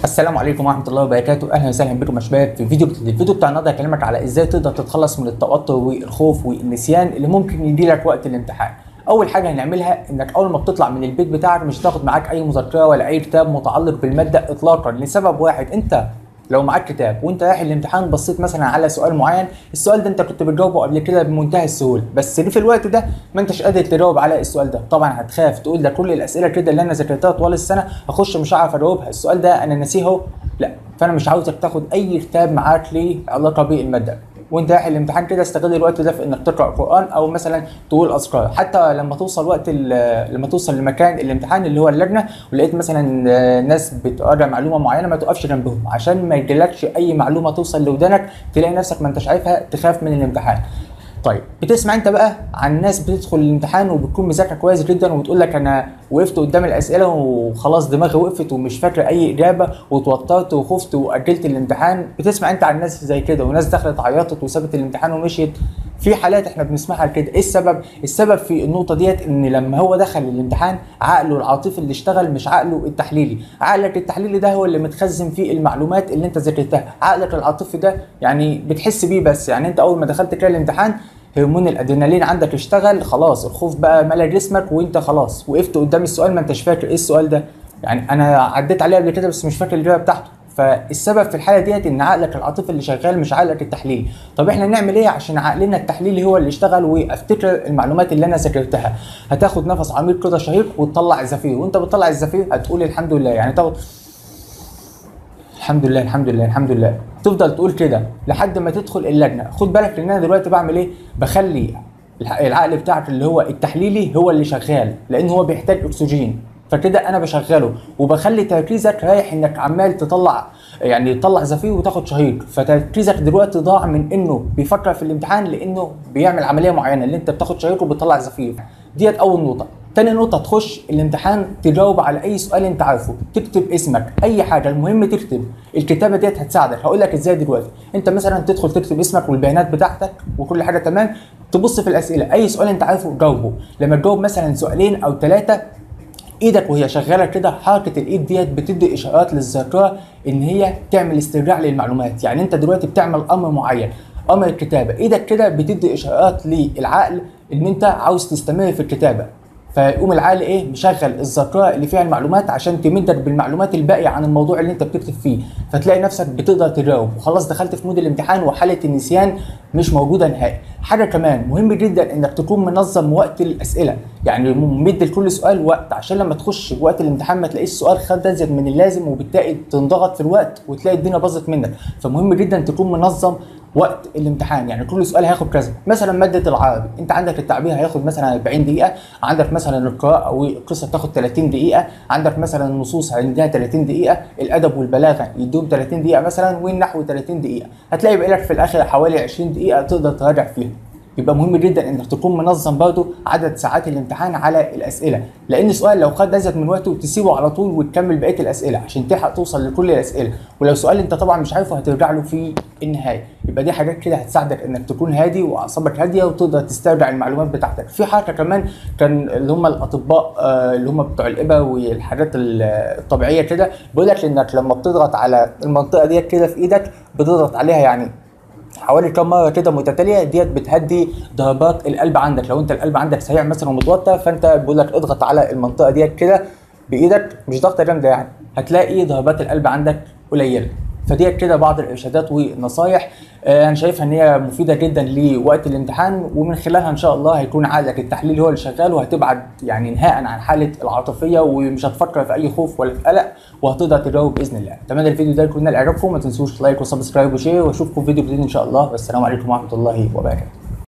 السلام عليكم ورحمه الله وبركاته اهلا وسهلا بكم يا شباب في فيديو جديد الفيديو بتاع النهارده هكلمك على ازاي تقدر تتخلص من التوتر والخوف والنسيان اللي ممكن يجي لك وقت الامتحان اول حاجه هنعملها انك اول ما بتطلع من البيت بتاعك مش تاخد معاك اي مذكره ولا اي كتاب متعلق بالماده اطلاقا لسبب واحد انت لو معاك كتاب وانت رايح الامتحان بصيت مثلا على سؤال معين السؤال ده انت كنت بتجاوبه قبل كده بمنتهى السهوله بس في الوقت ده ما انتش قادر تجاوب على السؤال ده طبعا هتخاف تقول ده كل الاسئله كده اللي انا ذاكرتها طوال السنه هخش مش هعرف اجاوبها السؤال ده انا ناسيه اهو لا فانا مش عاوزك تاخد اي كتاب معاك ليه علاقه بالماده وانت رايح الامتحان كده استغل الوقت ده في انك تقرا قران او مثلا تقول اذكار حتى لما توصل وقت لما توصل لمكان الامتحان اللي هو اللجنه ولقيت مثلا ناس بتقرا معلومه معينه ما تقفش جنبهم عشان ما يجيلكش اي معلومه توصل لودانك تلاقي نفسك ما انتش عارفها تخاف من الامتحان طيب بتسمع انت بقى عن ناس بتدخل الامتحان وبتكون مذاكره كويس جدا وبتقول لك انا وقفت قدام الاسئله وخلاص دماغي وقفت ومش فاكره اي اجابه وتوترت وخفت واجلت الامتحان بتسمع انت عن ناس زي كده وناس دخلت عيطت وسابت الامتحان ومشيت في حالات احنا بنسمعها كده ايه السبب السبب في النقطه ديت ان لما هو دخل الامتحان عقله العاطفي اللي اشتغل مش عقله التحليلي عقلك التحليلي ده هو اللي متخزن فيه المعلومات اللي انت ذاكرتها عقلك العاطفي ده يعني بتحس بيه بس يعني انت اول ما دخلت كده الامتحان هرمون الادرينالين عندك اشتغل خلاص الخوف بقى ملا جسمك وانت خلاص وقفت قدام السؤال ما انتش فاكر ايه السؤال ده يعني انا عديت عليه قبل كده بس مش فاكر الاجابه بتاعته فالسبب في الحاله ديت ان عقلك العاطفي اللي شغال مش عقلك التحليلي طب احنا نعمل ايه عشان عقلنا التحليلي هو اللي يشتغل وافتكر المعلومات اللي انا ذاكرتها هتاخد نفس عميق كده شهيق وتطلع زفير وانت بتطلع الزفير هتقول الحمد لله يعني تاخد الحمد لله الحمد لله الحمد لله تفضل تقول كده لحد ما تدخل اللجنه خد بالك ان انا دلوقتي بعمل ايه بخلي العقل بتاعك اللي هو التحليلي هو اللي شغال لان هو بيحتاج اكسجين فكده انا بشغله وبخلي تركيزك رايح انك عمال تطلع يعني تطلع زفير وتاخد شهيق فتركيزك دلوقتي ضاع من انه بيفكر في الامتحان لانه بيعمل عمليه معينه اللي انت بتاخد شهيق وبتطلع زفير ديت اول نقطه تاني نقطة تخش الامتحان تجاوب على أي سؤال أنت عارفه، تكتب اسمك، أي حاجة، المهم تكتب، الكتابة ديت هتساعدك، هقول لك إزاي دلوقتي، أنت مثلا تدخل تكتب اسمك والبيانات بتاعتك وكل حاجة تمام، تبص في الأسئلة، أي سؤال أنت عارفه جاوبه، لما تجاوب مثلا سؤالين أو ثلاثة ايدك وهي شغاله كده حركه الايد ديت بتدي اشارات للذاكره ان هي تعمل استرجاع للمعلومات يعني انت دلوقتي بتعمل امر معين امر الكتابه ايدك كده بتدي اشارات للعقل ان انت عاوز تستمر في الكتابه فيقوم العقل ايه مشغل الذاكره اللي فيها المعلومات عشان تمدك بالمعلومات الباقيه عن الموضوع اللي انت بتكتب فيه فتلاقي نفسك بتقدر تجاوب وخلاص دخلت في مود الامتحان وحاله النسيان مش موجوده نهائي حاجه كمان مهم جدا انك تكون منظم وقت الاسئله يعني مد لكل سؤال وقت عشان لما تخش وقت الامتحان ما تلاقيش السؤال خد ازيد من اللازم وبالتالي تنضغط في الوقت وتلاقي الدنيا باظت منك فمهم جدا تكون منظم وقت الامتحان يعني كل سؤال هياخد كذا مثلا ماده العربي انت عندك التعبير هياخد مثلا 40 دقيقه عندك مثلا القراءه او القصه تاخد 30 دقيقه عندك مثلا النصوص عندها 30 دقيقه الادب والبلاغه يدوم 30 دقيقه مثلا والنحو 30 دقيقه هتلاقي بقى لك في الاخر حوالي 20 دقيقه تقدر تراجع فيها يبقى مهم جدا انك تكون منظم برضه عدد ساعات الامتحان على الاسئله لان السؤال لو خد ازيد من وقته تسيبه على طول وتكمل بقيه الاسئله عشان تلحق توصل لكل الاسئله ولو سؤال انت طبعا مش عارفه هترجع له في النهايه يبقى دي حاجات كده هتساعدك انك تكون هادي واعصابك هاديه وتقدر تسترجع المعلومات بتاعتك في حاجه كمان كان اللي هم الاطباء اللي هم بتوع الابا والحاجات الطبيعيه كده بيقول لك انك لما بتضغط على المنطقه ديت كده في ايدك بتضغط عليها يعني حوالي كم مره كده متتاليه ديت بتهدي ضربات القلب عندك لو انت القلب عندك سريع مثلا ومتوتر فانت بيقول لك اضغط على المنطقه ديت كده بايدك مش ضغطه جامده يعني هتلاقي ضربات القلب عندك قليله فديت كده بعض الارشادات والنصايح آه انا شايفها ان هي مفيده جدا لوقت الامتحان ومن خلالها ان شاء الله هيكون عقلك التحليلي هو اللي شغال وهتبعد يعني انهاء عن حاله العاطفيه ومش هتفكر في اي خوف ولا في قلق وهتقدر تجاوب باذن الله اتمنى الفيديو ده يكون نال اعجابكم ما تنسوش لايك وسبسكرايب وشير واشوفكم في فيديو جديد ان شاء الله والسلام عليكم ورحمه الله وبركاته